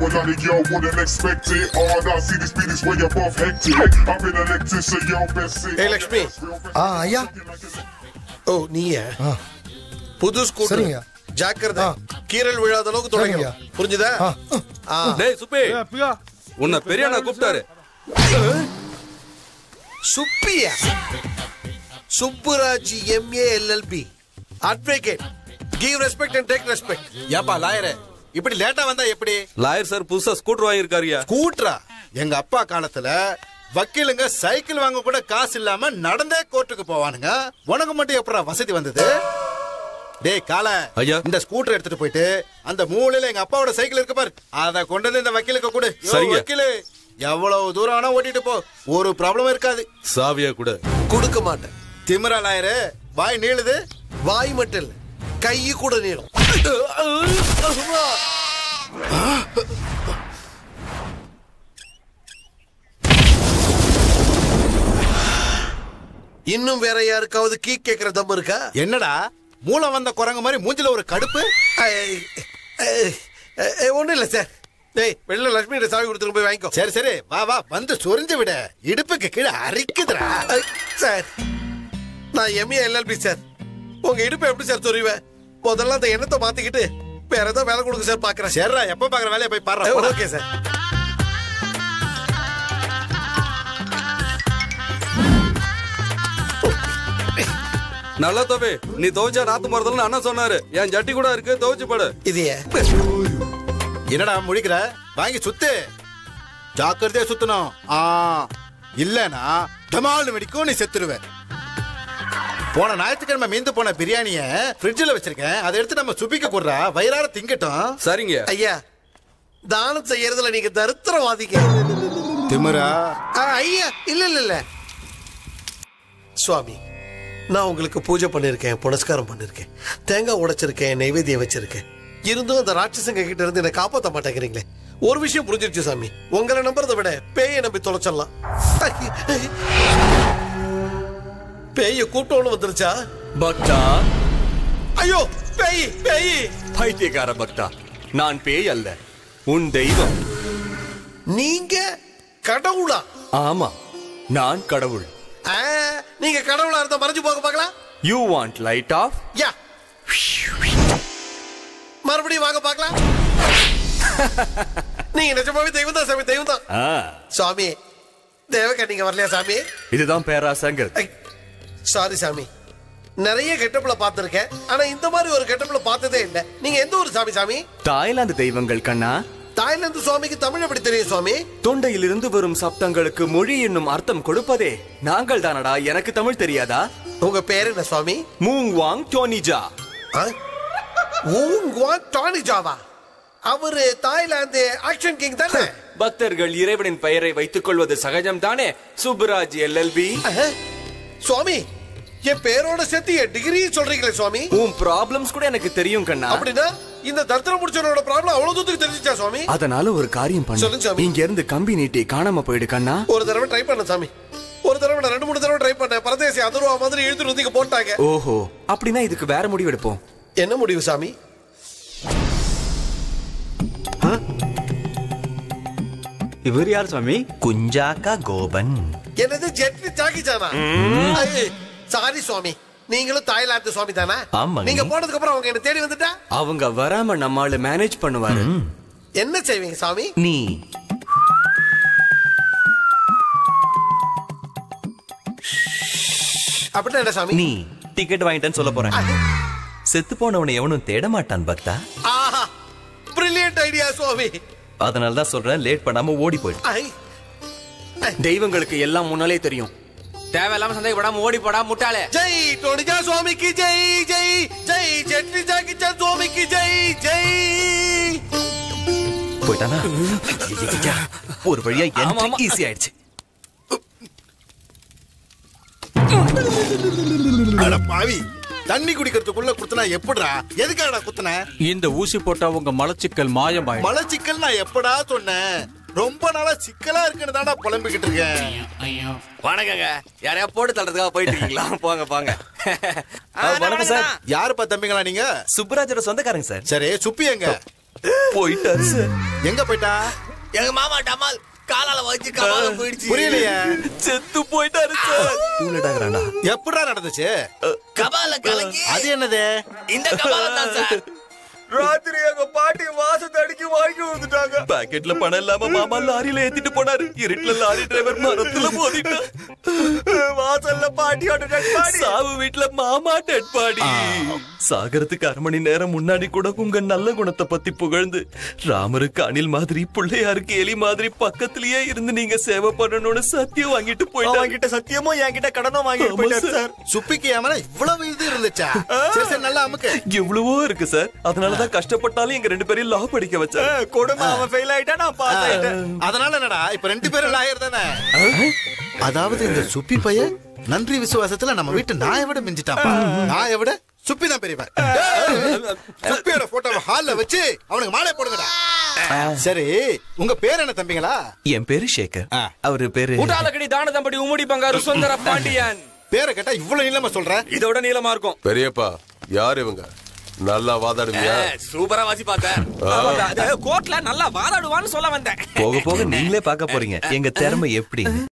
a lot of y'all wouldn't expect it. All I see this beat is way above hectic. I've been elected, so y'all best sit. ஏய் லக்ஷ்மி ஆ ஐயா ஓ நீயா ஆ புது scooter சரிங்க. ஜாக்கிரதை ஆ. கீரல் விழாத அளவுக்கு தொடங்க சரிங்க. புரிஞ்சுதா ஆ ஆ டேய் சுப்பி உன்னை பெரிய அண்ணா கூப்பிட்டாரு Subbiah Subburaj MA LLB advocate give respect and take respect ஏப்பா லாயரு இப்படி லேட்டா வந்தா எப்படி லாயர் சார் புதுசா ஸ்கூட்டர் வாங்கியிருக்காருயா கூட்டுறா எங்க அப்பா காலத்துல வக்கீலுங்க சைக்கிள் வாங்க கூட காசு இல்லாம நடந்தே கோர்ட்டுக்கு போவானுங்க உனக்கு மட்டும் எப்படா வசதி வந்தது டேய் கால ஐயா. இந்த ஸ்கூட்டர் எடுத்துட்டு போயிட்டு அந்த மூலையில எங்க அப்பாவோட சைக்கிள் இருக்கு பாரு அத கொண்டு வந்து இந்த வக்கீலுக்கு கொடு யோ, சரிங்க. வக்கீலு எவ்வளவு தூரம் வேணா ஓட்டிட்டு போ ஒரு ப்ராப்ளம் இருக்காது சாவியா கூட கொடுக்க மாட்டேன் திமிரா லாயரு வாய் நீளுது வாய் மட்டும் இல்ல கை கூட நீளும் இன்னும் வேற யாருக்காவது கீ கேக்குற தம் இருக்கா என்னடா மூலம் வந்த குரங்கு மாதிரி மூஞ்சில ஒரு கடுப்பு ஒண்ணும் இல்ல சார் டேய் வெளில லட்சுமி கிட்ட சாவி கொடுத்துட்டு போய் வாங்கிக்கோ சரி சரி வா வா வந்து சொரிஞ்சு விட இடுப்புக்கு கீழே அரிக்குதுடா ஐ, சார் நான் எம்ஏ எல்எல்பி சார் உங்க இடுப்பு எப்படி சார் சொருவேன் முதல்ல அந்த எண்ணத்தை மாத்திக்கிட்டு வேற ஏதாவது வேலை கொடுங்க சார் பாக்குறேன் சரிடா எப்ப பாக்குற வேலையை போய் பாரு ஓகே சார் நல்லா தோபி நீ துவைச்சா நாத்து மரத்துல அண்ணா சொன்னாரு என் ஜட்டி கூட இருக்கு துவைச்சு படு இது என்னடா முழிக்கிற வாங்கி சுத்து ஜாக்கிரதையா சுத்தணும் ஆ இல்லனா டமால்னு வெடிக்கும் நீ செத்துருவ போன ஞாயிற்றுக்கிழமை மீந்து போன பிரியாணிய ஃப்ரிட்ஜில் வச்சிருக்கேன் அதை எடுத்து நம்ம சுபிக்க போடுறா வயிறார திங்கட்டும் சரிங்க ஐயா தானம் செய்யறதுல நீங்க தரித்திரவாதிங்க திமிரா ஆ, ஐயா இல்ல இல்ல இல்ல சுவாமி நான் உங்களுக்கு பூஜை பண்ணிருக்கேன் புனஸ்காரம் பண்ணிருக்கேன் தேங்காய் உடைச்சிருக்கேன் நைவேத்தியம் வச்சிருக்கேன் இருந்தும் அந்த ராட்சசங்க கிட்ட இருந்து என்னை காப்பாத்த மாட்டேங்கிறீங்களே ஒரு விஷயம் புரிஞ்சிருச்சு சாமி உங்களை நம்புறதை விட பேயை நம்பி தொலைச்சிடலாம் பேய கூட்டம்னு வந்துருச்சா பக்தா ஐயோ பேய் பேய் பைத்தியக்கார பக்தா நான் பேய் அல்ல உன் தெய்வம் நீங்க கடவுளா ஆமா நான் கடவுள் ஆ, நீங்க கடவுளா இருந்தா மறைஞ்சு போக பார்க்கலாம் யூ வாண்ட் லைட் ஆஃப் யா மறுபடியும் வாங்க பார்க்கலாம் நீங்க நிஜமாவே தெய்வம் தான் சாமி தெய்வம் தான் சுவாமி தேவக்கா நீங்க வரலையா சாமி இதுதான் பேராசங்கிறது சாரி சாமி நிறைய கெட்டப்புல பார்த்திருக்கேன் ஆனா இந்த மாதிரி ஒரு கெட்டப்புல பார்த்ததே இல்ல நீங்க எந்த ஊர் சாமி சாமி தாய்லாந்து தெய்வங்கள் கண்ணா தாய்லாந்து சுவாமிக்கு தமிழ் எப்படி தெரியும் சுவாமி தொண்டையிலிருந்து வரும் சப்தங்களுக்கு மொழி என்னும் அர்த்தம் கொடுப்பதே நாங்கள் தானடா எனக்கு தமிழ் தெரியாதா உங்க பேர் என்ன சுவாமி மூங் வாங் டோனிஜா ஆ? ஊங்குவா டானி ஜாவா அவரு தாய்லாந்து ஆக்ஷன் கிங் தானே பக்தர்கள் இறைவனின் பெயரை வைத்துக் கொள்வது சகஜம் தானே சுப்புராஜ் எல்எல்பி அஹ். சுவாமி என் பேரோட சேர்த்து என் டிகிரி சொல்றீங்களே சுவாமி உன் ப்ராப்ளம்ஸ் கூட எனக்கு தெரியும் கண்ணா அப்படின்னா இந்த தர்த்தன முடிச்சவனோட ப்ராப்ளம் அவ்வளவு தூரத்துக்கு தெரிஞ்சிச்சா சுவாமி அதனால ஒரு காரியம் சொல்லுங்க பண்ணு சாமி. இங்க இருந்து கம்பி நீட்டி காணாம போயிடு கண்ணா ஒரு தடவை ட்ரை பண்ண சாமி ஒரு தடவை நான் ரெண்டு மூணு தடவை ட்ரை பண்ணேன் பரதேசி அதர்வா மாதிரி இழுத்து நுத்திக்கு போட்டாங்க ஓஹோ அப்படின்னா இதுக்கு வேற முடிவு எடுப்போம் என்ன முடிவு சாமி இவர் யார் சுவாமி குஞ்சாக்கா கோபன் என்னது ஜெட்லி ஜாக்கி சானா சாரி சுவாமி நீங்களும் தாய்லாந்து சுவாமி தானா ஆமாங்க. நீங்க போனதுக்கு அப்புறம் அவங்க என்ன தேடி வந்துட்டா அவங்க வராம நம்மால மேனேஜ் பண்ணுவாரு என்ன செய்வீங்க சாமி நீ அப்படின்னா என்ன சாமி நீ டிக்கெட் வாங்கிட்டேன்னு சொல்ல போறேன் செத்து போனவனை எவனும் தேட மாட்டான் பக்தா ஆஹா பிரில்லியன்ட் ஐடியா சுவாமி அதனால தான் சொல்றேன் லேட் பண்ணாம ஓடி போயிடு ஐ தெய்வங்களுக்கு எல்லாம் முன்னாலே தெரியும் தேவையில்லாம சந்தேகப்படாம ஓடி போடா முட்டாளே ஜெய் டோனிஜா சுவாமிக்கு ஜெய் ஜெய் ஜெய் ஜெட்லி ஜாக்கி சான் சுவாமிக்கு ஜெய் ஜெய் போயிட்டானா ஐயையையா, ஒரு வழியா என்ட்ரி ஈஸி ஆயிடுச்சு அட பாவி தண்ணி குடிக்கிறதுக்குள்ள குத்துனா எப்படிடா எதுக்காடா குத்துன இந்த ஊசி போட்டா உங்க மலச்சிக்கல் மாயமாயிடும் மலச்சிக்கல் நான் எப்படா சொன்னேன் ரொம்ப நாளா சிக்கலா இருக்குன்னு தான்டா புலம்பிக்கிட்டு இருக்கேன் வணக்கங்க யாரையா போட்டு தள்ளுறதுக்காக போயிட்டு இருக்கீங்களா போங்க போங்க வணக்கம் சார் யாருப்பா தம்பிங்களா நீங்க சுப்புராஜோட சொந்தக்காரங்க சார் சரி சுப்பி எங்க போயிட்டாரு சார் எங்க போயிட்டா எங்க மாமா டமால் காலால வச்சு கபால போயிடுச்சு புரியலையே செத்து போயிட்டாரு சார் தூளடாகிறாண்டா எப்படிடா நடந்துச்சு கபால கலங்கி அது என்னது இந்த கபாலம் தான் சார் ராத்திரி எங்க பாட்டி வாசத்தை அடிக்கி வாங்கி வந்துட்டாங்க பாக்கெட்ல பணம் இல்லாம மாமா லாரியில ஏத்திட்டு போனாரு இருட்டுல லாரி டிரைவர் மரத்துல மோதிட்டான் வாசல்ல பாட்டியோட dead body. சாவு வீட்ல மாமா டெட் பாடி சாகரத்துக்கு அரை மணி நேரம் முன்னாடி கூட உங்க நல்ல குணத்தை பத்தி புகழ்ந்து ராமருக்கு அணில் மாதிரி பிள்ளையாருக்கு எலி மாதிரி பக்கத்திலேயே இருந்து நீங்க சேவை பண்ணணும்னு சத்தியம் வாங்கிட்டு அவன் போயிட்டாங்க கிட்ட சத்தியமும் என்கிட்ட கடனும் வாங்கிட்டு ஆமா போயிட்டாரு சார். சார் சுப்பிக்கு ஏமனா இவ்வளவு இது இருந்துச்சா சரி சரி நல்லா அமுக்கு எவ்வளவோ இருக்கு சார் அதனாலதான் கஷ்டப்பட்டாலும் எங்க ரெண்டு பேரையும் லா படிக்க வச்சாரு கொடுமை அவன் ஃபெயில் ஆயிட்டா நான் பாஸ் ஆயிட்டேன் அதனால என்னடா இப்ப ரெண்டு பேரும் லாயர் தானே அதாவது இந்த சுப்பி பையன் நன்றி விசுவாசத்துல நம்ம வீட்டு நாயை விட மிஞ்சிட்டான் நாயை விட சுப்பி தான் பெரியவன் சுப்பியோட போட்டோவை ஹால்ல வச்சு அவனுக்கு மாலை போடுங்கடா சரி உங்க பேர் என்ன தம்பிங்களா என் பேரு சேகர் ஆ. அவரு பேரு ஊட்டாலக்கடி தான தம்படி உம்முடி பங்காரு சுந்தர பாண்டியன் பேரை கேட்டா இவ்வளவு நீளமா சொல்ற இதோட நீளமா இருக்கும் பெரியப்பா யார் இவங்க நல்லா வாதாடுவியா சூப்பரா வாசி பார்த்தேன் கோர்ட்ல நல்லா வாதாடுவான்னு சொல்ல வந்தேன் போக போக நீங்களே பார்க்க போறீங்க எங்க திறமை எப்படி